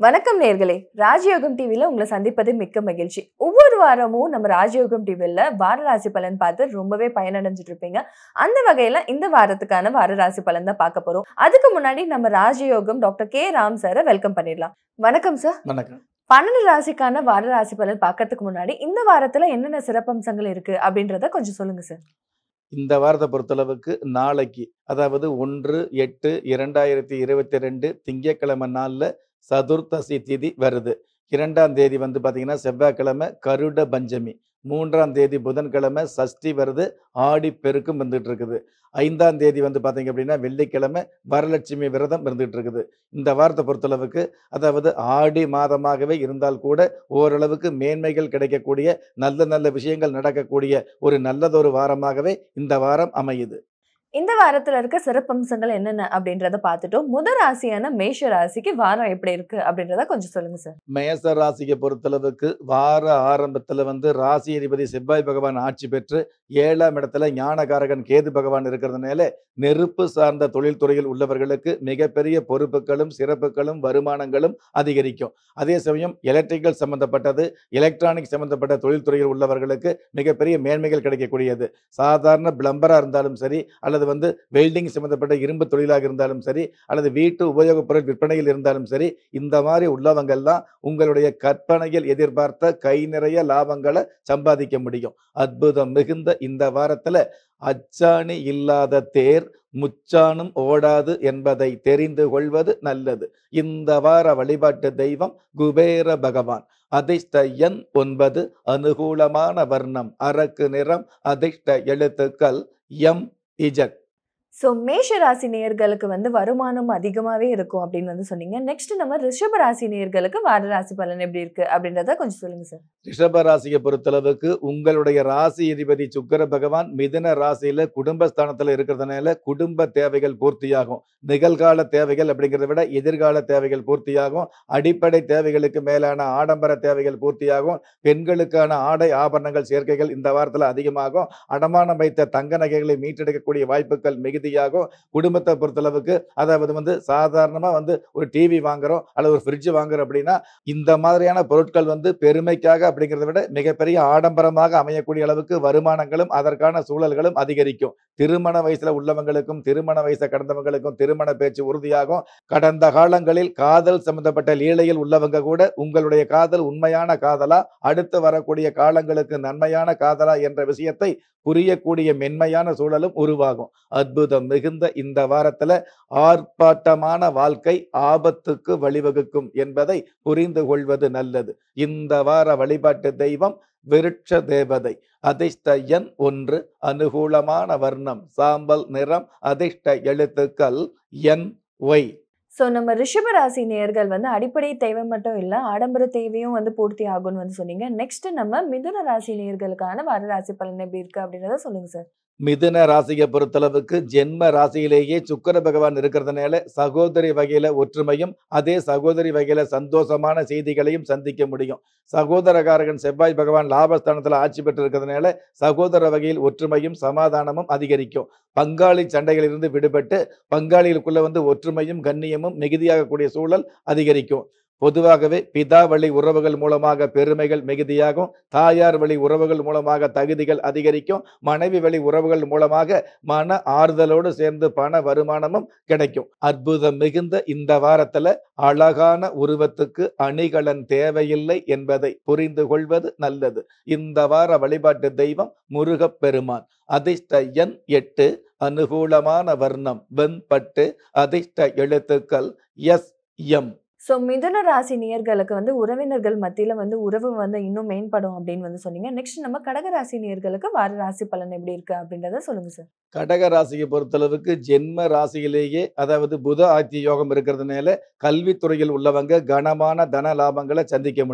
வணக்கம் நேர்களே ராஜயோகம் டிவில உங்களை சந்திப்பது மிக்க மகிழ்ச்சி ஒவ்வொரு வாரமும் நம்ம ராஜயோகம் டிவில வார ராசி பலன் பார்த்து ரொம்பவே பயனடைஞ்சிட்டு இருப்பீங்க அந்த வகையில இந்த வாரத்துக்கான வார ராசி பலன் தான் பார்க்க போறோம் அதுக்கு முன்னாடி நம்ம ராஜயோகம் டாக்டர் கே ராம் சாரை வெல்கம் பண்ணிடலாம் வணக்கம் சார் வணக்கம் பன்னெண்டு ராசிக்கான வார ராசி பலன் பார்க்கறதுக்கு முன்னாடி இந்த வாரத்துல என்னென்ன சிறப்பம்சங்கள் இருக்கு அப்படின்றத கொஞ்சம் சொல்லுங்க சார் இந்த வாரத்தை பொறுத்தளவுக்கு நாளைக்கு அதாவது ஒன்று எட்டு இரண்டாயிரத்தி இருபத்தி ரெண்டு திங்கட்கிழமை நாளில் சதுர்த்தசி திதி வருது இரண்டாம் தேதி வந்து பார்த்தீங்கன்னா செவ்வாய்க்கிழமை கருட பஞ்சமி மூன்றாம் தேதி புதன்கிழமை சஷ்டி வருது ஆடி பெருக்கும் வந்துட்டு இருக்குது ஐந்தாம் தேதி வந்து பார்த்தீங்க அப்படின்னா வெள்ளிக்கிழமை வரலட்சுமி விரதம் இருந்துகிட்டு இருக்குது இந்த வாரத்தை பொறுத்தளவுக்கு அதாவது ஆடி மாதமாகவே இருந்தால் கூட ஓரளவுக்கு மேன்மைகள் கிடைக்கக்கூடிய நல்ல நல்ல விஷயங்கள் நடக்கக்கூடிய ஒரு நல்லதொரு வாரமாகவே இந்த வாரம் அமையுது இந்த வாரத்துல இருக்க சிறப்பம்சங்கள் என்னென்ன அப்படின்றத பார்த்துட்டோம் முதல் ராசியான மேஷ ராசிக்கு வாரம் எப்படி இருக்கு அப்படின்றத கொஞ்சம் சொல்லுங்க சார் மேச ராசியை பொறுத்தளவுக்கு வார ஆரம்பத்தில் வந்து ராசி அதிபதி செவ்வாய் பகவான் ஆட்சி பெற்று ஏழாம் இடத்துல ஞானகாரகன் கேது பகவான் இருக்கிறதுனால நெருப்பு சார்ந்த தொழில்துறையில் உள்ளவர்களுக்கு மிகப்பெரிய பொறுப்புகளும் சிறப்புகளும் வருமானங்களும் அதிகரிக்கும் அதே சமயம் எலக்ட்ரிக்கல் சம்பந்தப்பட்டது எலக்ட்ரானிக் சம்பந்தப்பட்ட தொழில்துறையில் உள்ளவர்களுக்கு மிகப்பெரிய மேன்மைகள் கிடைக்கக்கூடியது சாதாரண பிளம்பராக இருந்தாலும் சரி அல்லது வந்து வெல்டிங் சம்பந்தப்பட்ட இரும்பு தொழிலாக இருந்தாலும் சரி அல்லது வீட்டு உபயோகப் பொருள் விற்பனையில் இருந்தாலும் சரி இந்த மாதிரி உள்ளவங்கெல்லாம் உங்களுடைய கற்பனையில் எதிர்பார்த்த கை நிறைய லாபங்களை சம்பாதிக்க முடியும் அற்புதம் மிகுந்த இந்த வாரத்துல அச்சாணி இல்லாத தேர் முச்சானும் ஓடாது என்பதை தெரிந்து கொள்வது நல்லது இந்த வார வழிபாட்டு தெய்வம் குபேர பகவான் அதிர்ஷ்ட எண் ஒன்பது அனுகூலமான வர்ணம் அரக்கு நிறம் அதிர்ஷ்ட எழுத்துக்கள் எம் இஜட் ஸோ மேஷ ராசி நேயர்களுக்கு வந்து வருமானம் அதிகமாகவே இருக்கும் அப்படின்னு வந்து சொன்னீங்க நெக்ஸ்ட் நம்ம ரிஷப ராசி நேயர்களுக்கு வார ராசி பலன் எப்படி இருக்கு அப்படின்றத கொஞ்சம் சொல்லுங்க சார் ரிஷப ராசியை பொறுத்தளவுக்கு உங்களுடைய ராசி அதிபதி சுக்கர பகவான் மிதுன ராசியில குடும்பஸ்தானத்துல இருக்கிறதுனால குடும்ப தேவைகள் பூர்த்தியாகும் நிகழ்கால தேவைகள் அப்படிங்கிறத விட எதிர்கால தேவைகள் பூர்த்தியாகும் அடிப்படை தேவைகளுக்கு மேலான ஆடம்பர தேவைகள் பூர்த்தியாகும் பெண்களுக்கான ஆடை ஆபரணங்கள் சேர்க்கைகள் இந்த வாரத்துல அதிகமாகும் அடமானம் வைத்த தங்க நகைகளை மீட்டெடுக்கக்கூடிய வாய்ப்புகள் மிகுதியாகும் குடும்பத்தை பொறுத்தளவுக்கு அதாவது வந்து சாதாரணமா வந்து ஒரு டிவி வாங்குறோம் அல்லது ஒரு ஃப்ரிட்ஜ் வாங்குறோம் அப்படின்னா இந்த மாதிரியான பொருட்கள் வந்து பெருமைக்காக அப்படிங்கிறத விட மிகப்பெரிய ஆடம்பரமாக அமையக்கூடிய அளவுக்கு வருமானங்களும் அதற்கான சூழல்களும் அதிகரிக்கும் திருமண வயசுல உள்ளவங்களுக்கும் திருமண வயசை கடந்தவங்களுக்கும் திருமண பேச்சு உறுதியாகும் கடந்த காலங்களில் காதல் சம்பந்தப்பட்ட லீலையில் உள்ளவங்க கூட உங்களுடைய காதல் உண்மையான காதலா அடுத்து வரக்கூடிய காலங்களுக்கு நன்மையான காதலா என்ற விஷயத்தை புரியக்கூடிய மென்மையான சூழலும் உருவாகும் அற்புதம் மிகுந்த இந்த வாரத்துல ஆர்ப்பாட்டமான வாழ்க்கை ஆபத்துக்கு வழிவகுக்கும் என்பதை புரிந்து கொள்வது நல்லது இந்த வார வழிபாட்டு தெய்வம் விருட்ச தேவதை அதிர்ஷ்ட எண் ஒன்று அனுகூலமான வர்ணம் சாம்பல் நிறம் அதிர்ஷ்ட எழுத்துக்கள் என் ஒய் ஸோ நம்ம ரிஷப ராசி நேயர்கள் வந்து அடிப்படை தேவை மட்டும் இல்லை ஆடம்பர தேவையும் வந்து பூர்த்தி ஆகும்னு வந்து சொன்னீங்க நெக்ஸ்ட் நம்ம மிதுன ராசி நேயர்களுக்கான வார ராசி பலன் எப்படி இருக்கு அப்படின்றத சொல்லுங்க சார் மிதுன ராசியை பொறுத்தளவுக்கு ஜென்ம ராசியிலேயே சுக்கர பகவான் இருக்கிறதுனால சகோதரி வகையில ஒற்றுமையும் அதே சகோதரி வகையில சந்தோஷமான செய்திகளையும் சந்திக்க முடியும் சகோதரகாரகன் செவ்வாய் பகவான் லாபஸ்தானத்துல ஆட்சி பெற்று இருக்கிறதுனால சகோதர வகையில் ஒற்றுமையும் சமாதானமும் அதிகரிக்கும் பங்காளி சண்டைகளிலிருந்து விடுபட்டு பங்காளிகளுக்குள்ள வந்து ஒற்றுமையும் கண்ணியமும் மிகுதியாகக்கூடிய சூழல் அதிகரிக்கும் பொதுவாகவே பிதா வழி உறவுகள் மூலமாக பெருமைகள் மிகுதியாகும் தாயார் வழி உறவுகள் மூலமாக தகுதிகள் அதிகரிக்கும் மனைவி வழி உறவுகள் மூலமாக மன ஆறுதலோடு சேர்ந்து பண வருமானமும் கிடைக்கும் அற்புதம் மிகுந்த இந்த வாரத்துல அழகான உருவத்துக்கு அணிகலன் தேவையில்லை என்பதை புரிந்து கொள்வது நல்லது இந்த வார வழிபாட்டு தெய்வம் முருகப் பெருமான் அதிர்ஷ்ட எண் எட்டு அனுகூலமான வர்ணம் வெண்பட்டு அதிர்ஷ்ட எழுத்துக்கள் எஸ் எம் ஸோ மிதுன ராசி நேயர்களுக்கு வந்து உறவினர்கள் மத்தியில வந்து உறவு வந்து இன்னும் மேம்படும் அப்படின்னு வந்து சொன்னீங்க நெக்ஸ்ட் நம்ம கடக ராசி நேயர்களுக்கு வார ராசி பலன் எப்படி இருக்கு அப்படின்றத சொல்லுங்க சார் கடக ராசியை பொறுத்தளவுக்கு ஜென்ம ராசியிலேயே அதாவது புத ஆட்சி யோகம் இருக்கிறதுனால கல்வித்துறையில் உள்ளவங்க கனமான தன லாபங்களை சந்திக்க முடியும்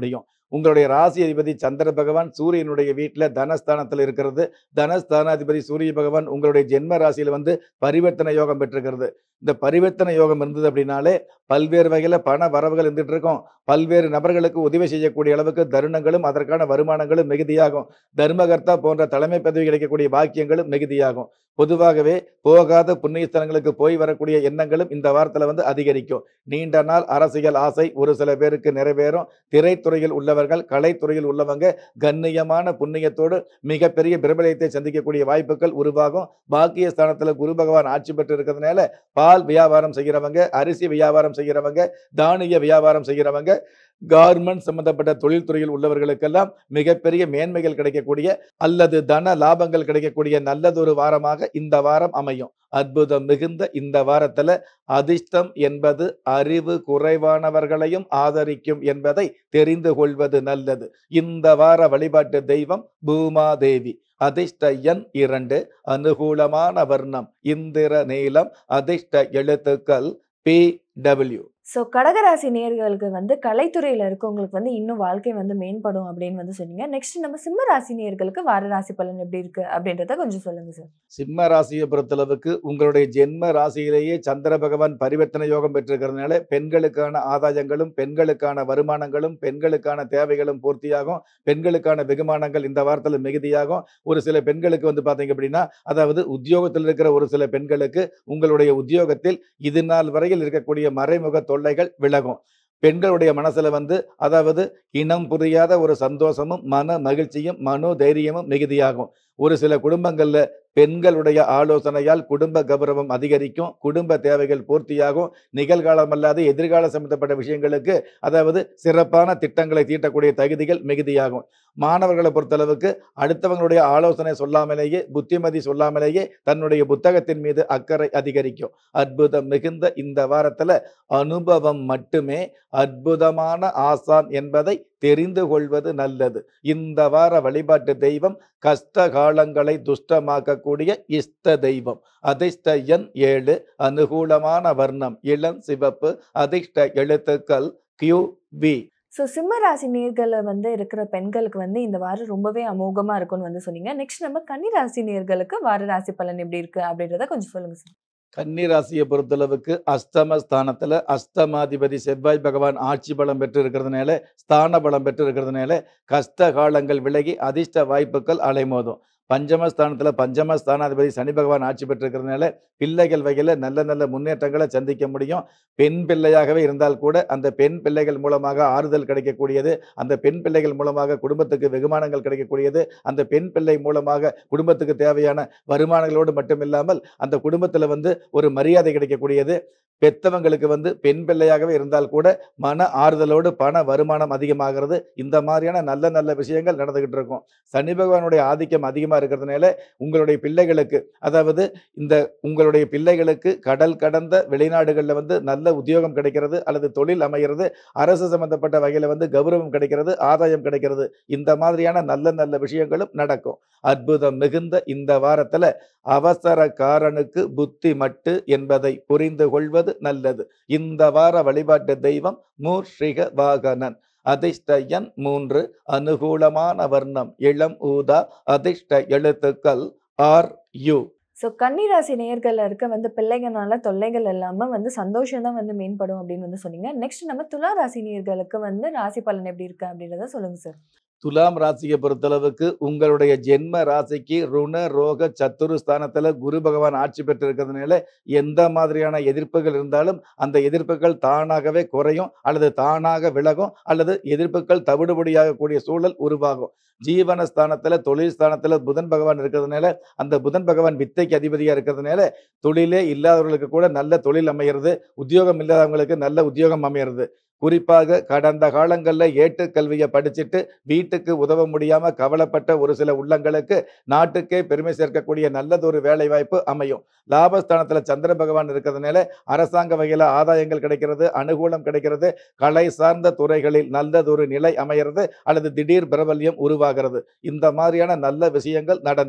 உங்களுடைய ராசி அதிபதி சந்திர பகவான் சூரியனுடைய வீட்டில் தனஸ்தானத்தில் இருக்கிறது தனஸ்தானாதிபதி சூரிய பகவான் உங்களுடைய ஜென்ம ராசியில் வந்து பரிவர்த்தனை யோகம் பெற்றிருக்கிறது இந்த பரிவர்த்தனை யோகம் இருந்தது அப்படின்னாலே பல்வேறு வகையில் பண வரவுகள் இருந்துட்டு இருக்கும் பல்வேறு நபர்களுக்கு உதவி செய்யக்கூடிய அளவுக்கு தருணங்களும் அதற்கான வருமானங்களும் மிகுதியாகும் தர்மகர்த்தா போன்ற தலைமை பதவி கிடைக்கக்கூடிய பாக்கியங்களும் மிகுதியாகும் பொதுவாகவே போகாத புண்ணியஸ்தலங்களுக்கு போய் வரக்கூடிய எண்ணங்களும் இந்த வாரத்தில் வந்து அதிகரிக்கும் நீண்ட நாள் அரசியல் ஆசை ஒரு சில பேருக்கு நிறைவேறும் திரைத்துறையில் உள்ளவர்கள் கலைத்துறையில் உள்ளவங்க கண்ணியமான புண்ணியத்தோடு மிகப்பெரிய பிரபலயத்தை சந்திக்கக்கூடிய வாய்ப்புகள் உருவாகும் பாக்கிய ஸ்தானத்துல குரு பகவான் ஆட்சி பெற்று இருக்கிறதுனால பால் வியாபாரம் செய்கிறவங்க அரிசி வியாபாரம் செய்கிறவங்க தானிய வியாபாரம் செய்கிறவங்க கார்மெண்ட் சம்பந்தப்பட்ட தொழில்துறையில் உள்ளவர்களுக்கெல்லாம் மிகப்பெரிய மேன்மைகள் கிடைக்கக்கூடிய அல்லது தன லாபங்கள் கிடைக்கக்கூடிய நல்லதொரு வாரமாக இந்த வாரம் அமையும் அற்புதம் மிகுந்த இந்த வாரத்துல அதிர்ஷ்டம் என்பது அறிவு குறைவானவர்களையும் ஆதரிக்கும் என்பதை தெரிந்து கொள்வது நல்லது இந்த வார வழிபாட்டு தெய்வம் பூமாதேவி அதிர்ஷ்ட எண் இரண்டு அனுகூலமான வர்ணம் இந்திர நீலம் அதிர்ஷ்ட எழுத்துக்கள் பி டபிள்யூ ஸோ கடகராசி நேர்களுக்கு வந்து கலைத்துறையில் இருக்கவங்களுக்கு வந்து இன்னும் வாழ்க்கை வந்து மேம்படும் அப்படின்னு வந்து சொன்னீங்க நெக்ஸ்ட் நம்ம சிம்ம ராசி நேர்களுக்கு வார ராசி பலன் எப்படி இருக்கு அப்படின்றத கொஞ்சம் சொல்லுங்க சார் சிம்ம ராசியை பொறுத்தளவுக்கு உங்களுடைய ஜென்ம ராசியிலேயே சந்திர பகவான் பரிவர்த்தனை யோகம் பெற்றிருக்கிறதுனால பெண்களுக்கான ஆதாயங்களும் பெண்களுக்கான வருமானங்களும் பெண்களுக்கான தேவைகளும் பூர்த்தியாகும் பெண்களுக்கான வெகுமானங்கள் இந்த வாரத்தில் மிகுதியாகும் ஒரு சில பெண்களுக்கு வந்து பார்த்தீங்க அப்படின்னா அதாவது உத்தியோகத்தில் இருக்கிற ஒரு சில பெண்களுக்கு உங்களுடைய உத்தியோகத்தில் இது நாள் வரையில் இருக்கக்கூடிய மறைமுக தொல்லைகள் விலகும் பெண்களுடைய மனசுல வந்து அதாவது இனம் புரியாத ஒரு சந்தோஷமும் மன மகிழ்ச்சியும் மனோ தைரியமும் மிகுதியாகும் ஒரு சில குடும்பங்கள்ல பெண்களுடைய ஆலோசனையால் குடும்ப கௌரவம் அதிகரிக்கும் குடும்ப தேவைகள் பூர்த்தியாகும் நிகழ்காலம் அல்லாத எதிர்கால சம்பந்தப்பட்ட விஷயங்களுக்கு அதாவது சிறப்பான திட்டங்களை தீட்டக்கூடிய தகுதிகள் மிகுதியாகும் மாணவர்களை பொறுத்தளவுக்கு அடுத்தவங்களுடைய ஆலோசனை சொல்லாமலேயே புத்திமதி சொல்லாமலேயே தன்னுடைய புத்தகத்தின் மீது அக்கறை அதிகரிக்கும் அற்புதம் மிகுந்த இந்த வாரத்துல அனுபவம் மட்டுமே அற்புதமான ஆசான் என்பதை தெரிந்து கொள்வது நல்லது இந்த வார வழிபாட்டு தெய்வம் கஷ்ட காலங்களை துஷ்டமாக்கக்கூடிய இஷ்ட தெய்வம் அதிர்ஷ்ட எண் ஏழு அனுகூலமான வர்ணம் இளம் சிவப்பு அதிர்ஷ்ட எழுத்துக்கள் கியூ பி ஸோ சிம்ம ராசி நேர்களை வந்து இருக்கிற பெண்களுக்கு வந்து இந்த வாரம் ரொம்பவே அமோகமா இருக்கும்னு வந்து சொன்னீங்க நெக்ஸ்ட் நம்ம கன்னி ராசி நேர்களுக்கு வார ராசி பலன் எப்படி இருக்கு அப்படின்றத கொஞ்சம் சொல்லுங்க சார் கன்னி ராசியை பொறுத்தளவுக்கு அஷ்டம ஸ்தானத்துல அஷ்டமாதிபதி செவ்வாய் பகவான் ஆட்சி பலம் பெற்று இருக்கிறதுனால ஸ்தான பலம் பெற்று இருக்கிறதுனால கஷ்ட காலங்கள் விலகி அதிர்ஷ்ட வாய்ப்புகள் அலைமோதும் பஞ்சமஸ்தானத்துல பஞ்சம ஸ்தானாதிபதி சனி பகவான் ஆட்சி பெற்றிருக்கிறதுனால பிள்ளைகள் வகையில நல்ல நல்ல முன்னேற்றங்களை சந்திக்க முடியும் பெண் பிள்ளையாகவே இருந்தால் கூட அந்த பெண் பிள்ளைகள் மூலமாக ஆறுதல் கிடைக்கக்கூடியது அந்த பெண் பிள்ளைகள் மூலமாக குடும்பத்துக்கு வெகுமானங்கள் கிடைக்கக்கூடியது அந்த பெண் பிள்ளை மூலமாக குடும்பத்துக்கு தேவையான வருமானங்களோடு மட்டும் இல்லாமல் அந்த குடும்பத்துல வந்து ஒரு மரியாதை கிடைக்கக்கூடியது பெத்தவங்களுக்கு வந்து பெண் பிள்ளையாகவே இருந்தால் கூட மன ஆறுதலோடு பண வருமானம் அதிகமாகிறது இந்த மாதிரியான நல்ல நல்ல விஷயங்கள் நடந்துகிட்டு இருக்கும் சனி பகவானுடைய ஆதிக்கம் அதிகமா இருக்கிறதுனால உங்களுடைய பிள்ளைகளுக்கு அதாவது இந்த உங்களுடைய பிள்ளைகளுக்கு கடல் கடந்த வெளிநாடுகளில் வந்து நல்ல உத்தியோகம் கிடைக்கிறது அல்லது தொழில் அமைகிறது அரசு சம்பந்தப்பட்ட வகையில் வந்து கௌரவம் கிடைக்கிறது ஆதாயம் கிடைக்கிறது இந்த மாதிரியான நல்ல நல்ல விஷயங்களும் நடக்கும் அற்புதம் மிகுந்த இந்த வாரத்துல அவசரக்காரனுக்கு புத்தி மட்டு என்பதை புரிந்து கொள்வது நல்லது இந்த வார வழிபாட்டு தெய்வம் மூர்ஷிக வாகனன் அதிர்ஷ்ட எண் மூன்று அனுகூலமான வர்ணம் இளம் ஊதா அதிர்ஷ்ட எழுத்துக்கள் ஆர் யு ஸோ கன்னிராசி நேயர்கள்ல இருக்க வந்து பிள்ளைங்கனால தொல்லைகள் இல்லாமல் வந்து சந்தோஷம் தான் வந்து மேம்படும் அப்படின்னு வந்து சொன்னீங்க நெக்ஸ்ட் நம்ம துலா ராசி நேயர்களுக்கு வந்து ராசி பலன் எப்படி இருக்கு அப்படின்றத சொல்லுங்க சார் துலாம் ராசியை பொறுத்தளவுக்கு உங்களுடைய ஜென்ம ராசிக்கு ருண ரோக சத்துரு ஸ்தானத்துல குரு பகவான் ஆட்சி பெற்றிருக்கிறதுனால எந்த மாதிரியான எதிர்ப்புகள் இருந்தாலும் அந்த எதிர்ப்புகள் தானாகவே குறையும் அல்லது தானாக விலகும் அல்லது எதிர்ப்புகள் தவிடுபடியாகக்கூடிய சூழல் உருவாகும் ஜீவன ஸ்தானத்துல தொழில் ஸ்தானத்துல புதன் பகவான் இருக்கிறதுனால அந்த புதன் பகவான் வித்தைக்கு அதிபதியா இருக்கிறதுனால தொழிலே இல்லாதவர்களுக்கு கூட நல்ல தொழில் அமையிறது உத்தியோகம் இல்லாதவங்களுக்கு நல்ல உத்தியோகம் அமையிறது குறிப்பாக கடந்த காலங்களில் ஏட்டுக்கல்வியை படிச்சுட்டு வீட்டுக்கு உதவ முடியாம கவலைப்பட்ட ஒரு சில உள்ளங்களுக்கு நாட்டுக்கே பெருமை சேர்க்கக்கூடிய நல்லதொரு வேலை வாய்ப்பு அமையும் லாபஸ்தானத்துல சந்திர பகவான் இருக்கிறதுனால அரசாங்க வகையில ஆதாயங்கள் கிடைக்கிறது அனுகூலம் கிடைக்கிறது கலை சார்ந்த துறைகளில் நல்லதொரு நிலை அமைகிறது அல்லது திடீர் பிரபல்யம் உருவாகிறது இந்த மாதிரியான நல்ல விஷயங்கள் நடந்தேறும்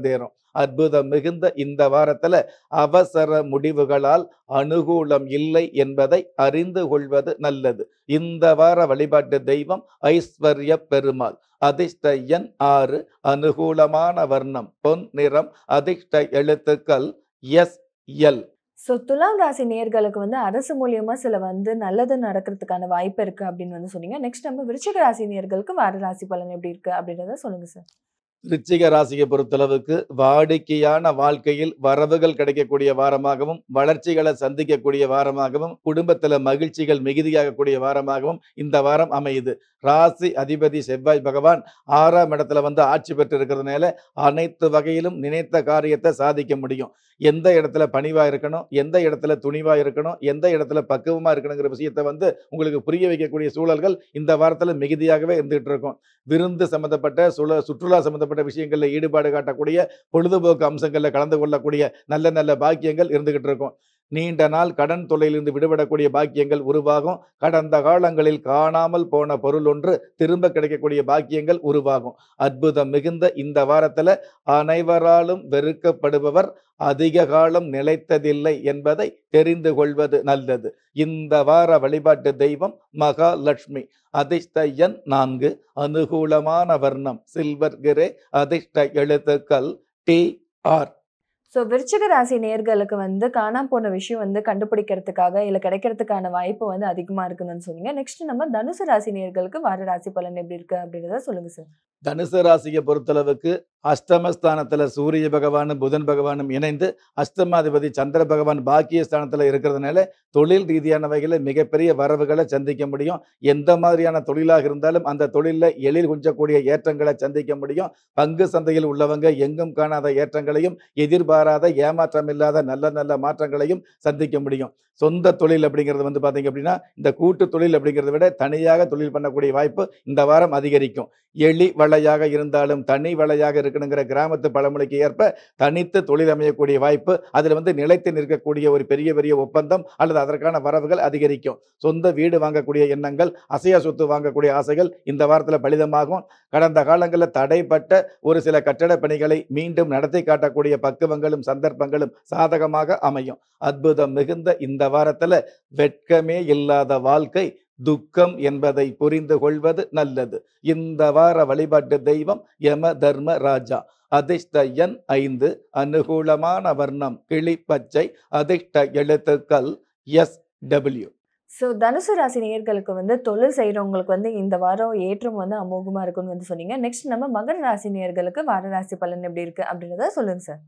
அற்புதம் மிகுந்த இந்த வாரத்துல அவசர முடிவுகளால் அனுகூலம் இல்லை என்பதை அறிந்து கொள்வது நல்லது இந்த வார வழிபாட்டு தெய்வம் ஐஸ்வர்ய பெருமாள் அதிர்ஷ்ட எண் ஆறு அனுகூலமான வர்ணம் பொன் நிறம் அதிர்ஷ்ட எழுத்துக்கள் எஸ் எல் ஸோ துலாம் ராசி நேர்களுக்கு வந்து அரசு மூலியமா சில வந்து நல்லது நடக்கிறதுக்கான வாய்ப்பு இருக்கு அப்படின்னு வந்து சொன்னீங்க நெக்ஸ்ட் நம்ம விருச்சிக ராசி நேர்களுக்கு வார ராசி பலன் எப்படி இருக்கு அப்படின்றத சொல்லுங்க சார் விருச்சிக ராசியை பொறுத்தளவுக்கு வாடிக்கையான வாழ்க்கையில் வரவுகள் கிடைக்கக்கூடிய வாரமாகவும் வளர்ச்சிகளை சந்திக்கக்கூடிய வாரமாகவும் குடும்பத்துல மகிழ்ச்சிகள் மிகுதியாகக்கூடிய வாரமாகவும் இந்த வாரம் அமையுது ராசி அதிபதி செவ்வாய் பகவான் ஆறாம் இடத்துல வந்து ஆட்சி பெற்று இருக்கிறதுனால அனைத்து வகையிலும் நினைத்த காரியத்தை சாதிக்க முடியும் எந்த இடத்துல பணிவா இருக்கணும் எந்த இடத்துல துணிவா இருக்கணும் எந்த இடத்துல பக்குவமா இருக்கணுங்கிற விஷயத்தை வந்து உங்களுக்கு புரிய வைக்கக்கூடிய சூழல்கள் இந்த வாரத்துல மிகுதியாகவே இருந்துகிட்டு இருக்கும் விருந்து சம்பந்தப்பட்ட சுழ சுற்றுலா சம்பந்தப்பட்ட விஷயங்கள்ல ஈடுபாடு காட்டக்கூடிய பொழுதுபோக்கு அம்சங்கள்ல கலந்து கொள்ளக்கூடிய நல்ல நல்ல பாக்கியங்கள் இருந்துகிட்டு இருக்கும் நீண்ட நாள் கடன் தொல்லையிலிருந்து விடுபடக்கூடிய பாக்கியங்கள் உருவாகும் கடந்த காலங்களில் காணாமல் போன பொருள் ஒன்று திரும்ப கிடைக்கக்கூடிய பாக்கியங்கள் உருவாகும் அற்புதம் மிகுந்த இந்த வாரத்துல அனைவராலும் வெறுக்கப்படுபவர் அதிக காலம் நிலைத்ததில்லை என்பதை தெரிந்து கொள்வது நல்லது இந்த வார வழிபாட்டு தெய்வம் மகாலட்சுமி அதிர்ஷ்ட எண் நான்கு அனுகூலமான வர்ணம் சில்வர் கிரே அதிர்ஷ்ட எழுத்துக்கள் டி ஆர் ஸோ விருச்சிக ராசி நேர்களுக்கு வந்து காணாம போன விஷயம் வந்து கண்டுபிடிக்கிறதுக்காக இல்லை கிடைக்கிறதுக்கான வாய்ப்பு வந்து அதிகமா இருக்குன்னு சொன்னீங்க நெக்ஸ்ட் நம்ம தனுசு ராசி நேர்களுக்கு வார ராசி பலன் எப்படி இருக்கு அப்படின்றத சொல்லுங்க சார் தனுசு ராசியை பொறுத்தளவுக்கு அஷ்டமஸ்தானத்துல சூரிய பகவானும் புதன் பகவானும் இணைந்து அஷ்டமாதிபதி சந்திர பகவான் பாக்கிய ஸ்தானத்துல இருக்கிறதுனால தொழில் ரீதியான வகையில் மிகப்பெரிய வரவுகளை சந்திக்க முடியும் எந்த மாதிரியான தொழிலாக இருந்தாலும் அந்த தொழிலில் எழில் குஞ்சக்கூடிய ஏற்றங்களை சந்திக்க முடியும் பங்கு சந்தையில் உள்ளவங்க எங்கும் காணாத ஏற்றங்களையும் எதிர்பாராத ஏமாற்றம் இல்லாத நல்ல நல்ல மாற்றங்களையும் சந்திக்க முடியும் சொந்த தொழில் அப்படிங்கிறது வந்து பார்த்தீங்க அப்படின்னா இந்த கூட்டு தொழில் அப்படிங்கிறத விட தனியாக தொழில் பண்ணக்கூடிய வாய்ப்பு இந்த வாரம் அதிகரிக்கும் எளி வலையாக இருந்தாலும் தனி வலையாக இருக்கணுங்கிற கிராமத்து பழமொழிக்கு ஏற்ப தனித்து தொழில் அமையக்கூடிய வாய்ப்பு அதில் வந்து நிலைத்து நிற்கக்கூடிய ஒரு பெரிய பெரிய ஒப்பந்தம் அல்லது அதற்கான வரவுகள் அதிகரிக்கும் சொந்த வீடு வாங்கக்கூடிய எண்ணங்கள் அசையா சொத்து வாங்கக்கூடிய ஆசைகள் இந்த வாரத்தில் பலிதமாகும் கடந்த காலங்களில் தடைப்பட்ட ஒரு சில கட்டட பணிகளை மீண்டும் நடத்தி காட்டக்கூடிய பக்குவங்களும் சந்தர்ப்பங்களும் சாதகமாக அமையும் அற்புதம் மிகுந்த இந்த வாரத்துல வெட்கமே இல்லாத வாழ்க்கை துக்கம் என்பதை புரிந்து கொள்வது நல்லது இந்த வார வழிபாட்டு தெய்வம் யம தர்ம ராஜா அதிர்ஷ்ட எண் ஐந்து அனுகூலமான வர்ணம் கிளி பச்சை அதிர்ஷ்ட எழுத்துக்கள் எஸ் டபிள்யூ ஸோ தனுசு ராசி நேயர்களுக்கு வந்து தொழில் செய்கிறவங்களுக்கு வந்து இந்த வாரம் ஏற்றம் வந்து அமோகமாக இருக்குன்னு வந்து சொன்னீங்க நெக்ஸ்ட் நம்ம மகர ராசி நேயர்களுக்கு வார ராசி பலன் எப்படி இருக்கு அப்படின்றத சொல்லுங்க சார்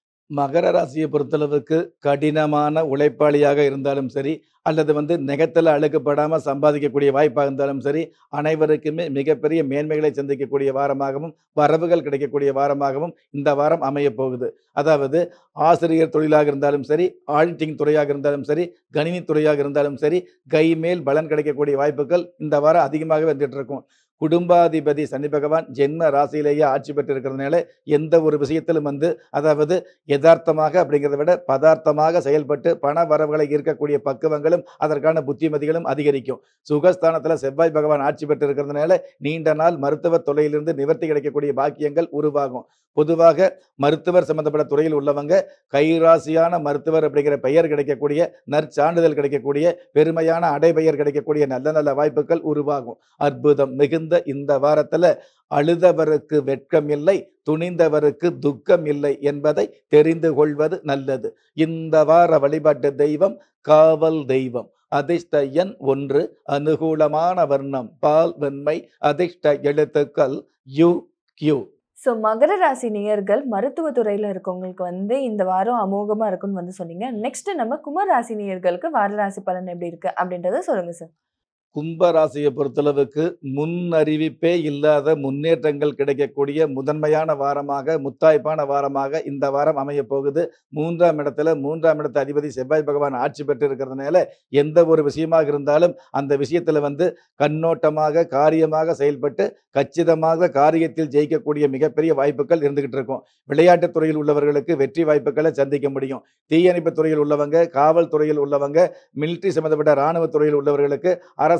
மகர ராசியை பொறுத்தளவுக்கு கடினமான உழைப்பாளியாக இருந்தாலும் சரி அல்லது வந்து நெகத்தில் அழுக்கப்படாமல் சம்பாதிக்கக்கூடிய வாய்ப்பாக இருந்தாலும் சரி அனைவருக்குமே மிகப்பெரிய மேன்மைகளை சந்திக்கக்கூடிய வாரமாகவும் வரவுகள் கிடைக்கக்கூடிய வாரமாகவும் இந்த வாரம் அமையப் போகுது அதாவது ஆசிரியர் தொழிலாக இருந்தாலும் சரி ஆடிட்டிங் துறையாக இருந்தாலும் சரி கணினி துறையாக இருந்தாலும் சரி கை மேல் பலன் கிடைக்கக்கூடிய வாய்ப்புகள் இந்த வாரம் அதிகமாகவே வந்துட்டு இருக்கும் குடும்பாதிபதி சனி பகவான் ஜென்ம ராசியிலேயே ஆட்சி பெற்று இருக்கிறதுனால எந்த ஒரு விஷயத்திலும் வந்து அதாவது யதார்த்தமாக அப்படிங்கிறத விட பதார்த்தமாக செயல்பட்டு பண வரவுகளை ஈர்க்கக்கூடிய பக்குவங்களும் அதற்கான புத்திமதிகளும் அதிகரிக்கும் சுகஸ்தானத்தில் செவ்வாய் பகவான் ஆட்சி பெற்று இருக்கிறதுனால நீண்ட நாள் மருத்துவ தொலையிலிருந்து நிவர்த்தி கிடைக்கக்கூடிய பாக்கியங்கள் உருவாகும் பொதுவாக மருத்துவர் சம்பந்தப்பட்ட துறையில் உள்ளவங்க கைராசியான மருத்துவர் அப்படிங்கிற பெயர் கிடைக்கக்கூடிய நற்சான்றிதழ் கிடைக்கக்கூடிய பெருமையான அடைபெயர் கிடைக்கக்கூடிய நல்ல நல்ல வாய்ப்புகள் உருவாகும் அற்புதம் மிகுந்த இந்த வாரத்துல அழுதவருக்கு வெட்கம் இல்லை துணிந்தவருக்கு துக்கம் இல்லை என்பதை தெரிந்து கொள்வது நல்லது இந்த வார வழிபாட்டு தெய்வம் காவல் தெய்வம் அதிர்ஷ்ட எண் ஒன்று அனுகூலமான வர்ணம் பால் வெண்மை அதிர்ஷ்ட எழுத்துக்கள் யு கியூ ஸோ மகர ராசி நேயர்கள் மருத்துவ துறையில் இருக்கவங்களுக்கு வந்து இந்த வாரம் அமோகமாக இருக்குன்னு வந்து சொன்னீங்க நெக்ஸ்ட் நம்ம கும்பராசி ராசி நேயர்களுக்கு வார ராசி பலன் எப்படி இருக்கு அப்படின்றத சொல்லுங்க சார் கும்ப ராசியை பொறுத்தளவுக்கு முன் அறிவிப்பே இல்லாத முன்னேற்றங்கள் கிடைக்கக்கூடிய முதன்மையான வாரமாக முத்தாய்ப்பான வாரமாக இந்த வாரம் அமைய போகுது மூன்றாம் இடத்துல மூன்றாம் இடத்து அதிபதி செவ்வாய் பகவான் ஆட்சி பெற்று இருக்கிறதுனால எந்த ஒரு விஷயமாக இருந்தாலும் அந்த விஷயத்துல வந்து கண்ணோட்டமாக காரியமாக செயல்பட்டு கச்சிதமாக காரியத்தில் ஜெயிக்கக்கூடிய மிகப்பெரிய வாய்ப்புகள் இருந்துகிட்டு இருக்கும் விளையாட்டுத் துறையில் உள்ளவர்களுக்கு வெற்றி வாய்ப்புகளை சந்திக்க முடியும் தீயணைப்பு துறையில் உள்ளவங்க காவல்துறையில் உள்ளவங்க மிலிட்ரி சம்பந்தப்பட்ட இராணுவ துறையில் உள்ளவர்களுக்கு அரச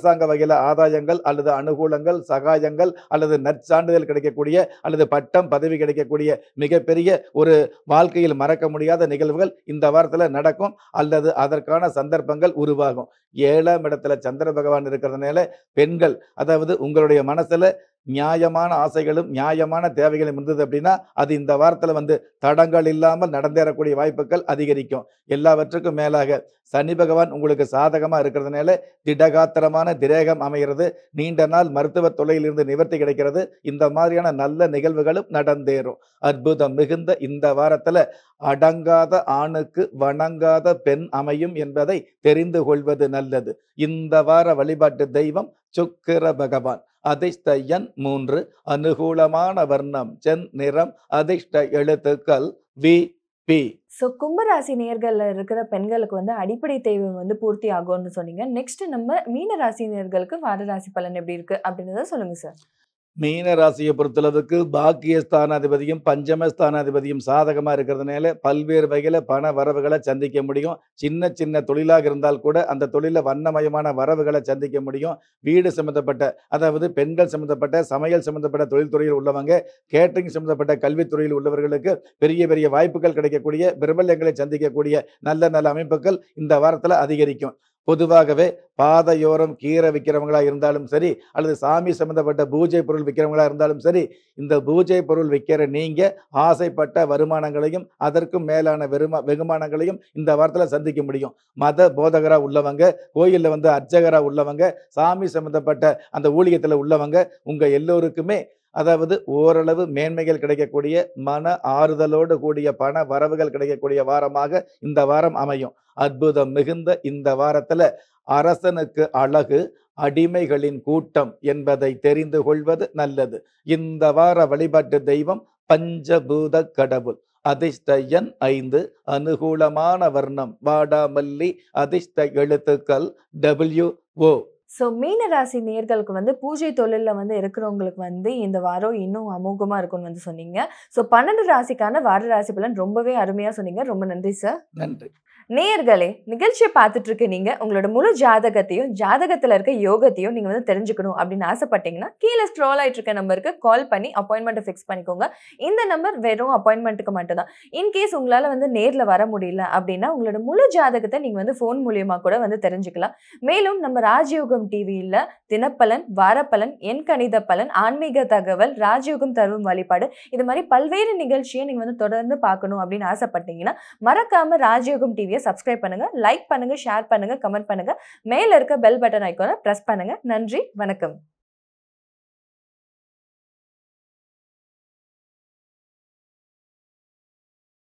அரசாங்க வகையில ஆதாயங்கள் அல்லது அனுகூலங்கள் சகாயங்கள் அல்லது நற்சான்றிதழ் கிடைக்கக்கூடிய அல்லது பட்டம் பதவி கிடைக்கக்கூடிய மிகப்பெரிய ஒரு வாழ்க்கையில் மறக்க முடியாத நிகழ்வுகள் இந்த வாரத்துல நடக்கும் அல்லது அதற்கான சந்தர்ப்பங்கள் உருவாகும் ஏழாம் இடத்துல சந்திர பகவான் இருக்கிறதுனால பெண்கள் அதாவது உங்களுடைய மனசுல நியாயமான ஆசைகளும் நியாயமான தேவைகளும் இருந்தது அப்படின்னா அது இந்த வாரத்துல வந்து தடங்கள் இல்லாமல் நடந்தேறக்கூடிய வாய்ப்புகள் அதிகரிக்கும் எல்லாவற்றுக்கும் மேலாக சனி பகவான் உங்களுக்கு சாதகமா இருக்கிறதுனால திடகாத்திரமான திரேகம் அமைகிறது நீண்ட நாள் மருத்துவ தொல்லையிலிருந்து நிவர்த்தி கிடைக்கிறது இந்த மாதிரியான நல்ல நிகழ்வுகளும் நடந்தேறும் அற்புதம் மிகுந்த இந்த வாரத்துல அடங்காத ஆணுக்கு வணங்காத பெண் அமையும் என்பதை தெரிந்து கொள்வது நல்லது இந்த வார வழிபாட்டு தெய்வம் சுக்கிர பகவான் அதிர்ஷ்ட எண் மூன்று அனுகூலமான வர்ணம் சென் நிறம் அதிர்ஷ்ட எழுத்துக்கள் வி பி ஸோ கும்பராசி நேர்கள்ல இருக்கிற பெண்களுக்கு வந்து அடிப்படை தேவை வந்து பூர்த்தி ஆகும்னு சொன்னீங்க நெக்ஸ்ட் நம்ம மீன ராசி நேர்களுக்கு வார ராசி பலன் எப்படி இருக்கு அப்படின்றத சொல்லுங்க சார் மீன ராசியை பொறுத்தளவுக்கு பாக்கியஸ்தானாதிபதியும் பஞ்சமஸ்தானாதிபதியும் சாதகமா இருக்கிறதுனால பல்வேறு வகையில பண வரவுகளை சந்திக்க முடியும் சின்ன சின்ன தொழிலாக இருந்தால் கூட அந்த தொழில வண்ணமயமான வரவுகளை சந்திக்க முடியும் வீடு சம்பந்தப்பட்ட அதாவது பெண்கள் சம்பந்தப்பட்ட சமையல் சம்பந்தப்பட்ட தொழில்துறையில் உள்ளவங்க கேட்டரிங் சம்பந்தப்பட்ட கல்வித்துறையில் உள்ளவர்களுக்கு பெரிய பெரிய வாய்ப்புகள் கிடைக்கக்கூடிய பிரபல்யங்களை சந்திக்கக்கூடிய நல்ல நல்ல அமைப்புகள் இந்த வாரத்துல அதிகரிக்கும் பொதுவாகவே பாதையோரம் கீரை விற்கிறவங்களா இருந்தாலும் சரி அல்லது சாமி சம்பந்தப்பட்ட பூஜை பொருள் விற்கிறவங்களா இருந்தாலும் சரி இந்த பூஜை பொருள் விற்கிற நீங்க ஆசைப்பட்ட வருமானங்களையும் அதற்கும் மேலான வெறும வெகுமானங்களையும் இந்த வாரத்துல சந்திக்க முடியும் மத போதகரா உள்ளவங்க கோயில்ல வந்து அர்ச்சகரா உள்ளவங்க சாமி சம்பந்தப்பட்ட அந்த ஊழியத்துல உள்ளவங்க உங்க எல்லோருக்குமே அதாவது ஓரளவு மேன்மைகள் கிடைக்கக்கூடிய மன ஆறுதலோடு கூடிய பண வரவுகள் கிடைக்கக்கூடிய வாரமாக இந்த வாரம் அமையும் அற்புதம் மிகுந்த இந்த வாரத்துல அரசனுக்கு அழகு அடிமைகளின் கூட்டம் என்பதை தெரிந்து கொள்வது நல்லது இந்த வார வழிபாட்டு தெய்வம் பஞ்சபூத கடவுள் அதிர்ஷ்ட எண் ஐந்து அனுகூலமான வர்ணம் வாடாமல்லி அதிர்ஷ்ட எழுத்துக்கள் டபிள்யூ ஓ ஸோ மீன ராசி நேர்களுக்கு வந்து பூஜை தொழிலில் வந்து இருக்கிறவங்களுக்கு வந்து இந்த வாரம் இன்னும் அமோகமாக இருக்கும்னு வந்து சொன்னீங்க ஸோ பன்னெண்டு ராசிக்கான வார ராசி பலன் ரொம்பவே அருமையாக சொன்னீங்க ரொம்ப நன்றி சார் நன்றி நேயர்களே நிகழ்ச்சியை பார்த்துட்டு இருக்க நீங்க உங்களோட முழு ஜாதகத்தையும் ஜாதகத்துல இருக்க யோகத்தையும் நீங்க வந்து தெரிஞ்சுக்கணும் அப்படின்னு ஆசைப்பட்டீங்கன்னா கீழே ஸ்க்ரோல் ஆயிட்டு இருக்க நம்பருக்கு கால் பண்ணி அப்பாயின்மெண்ட்டை ஃபிக்ஸ் பண்ணிக்கோங்க இந்த நம்பர் வெறும் அப்பாயின்மெண்ட்டுக்கு மட்டும் தான் இன்கேஸ் உங்களால வந்து நேர்ல வர முடியல அப்படின்னா உங்களோட முழு ஜாதகத்தை நீங்க வந்து ஃபோன் மூலியமா கூட வந்து தெரிஞ்சுக்கலாம் மேலும் நம்ம ராஜயோகம் டிவியில தினப்பலன் வாரப்பலன் எண் கணித பலன் ஆன்மீக தகவல் ராஜயோகம் தரும் வழிபாடு இது மாதிரி பல்வேறு நிகழ்ச்சியை நீங்க வந்து தொடர்ந்து பார்க்கணும் அப்படின்னு ஆசைப்பட்டீங்கன்னா மறக்காம ராஜயோகம் டிவியை சப்ஸ்கிரைப் பண்ணுங்க லைக் பண்ணுங்க ஷேர் பண்ணுங்க கமெண்ட் பண்ணுங்க மேல இருக்க பெல் பட்டன் ஐக்கானை பிரஸ் பண்ணுங்க நன்றி வணக்கம்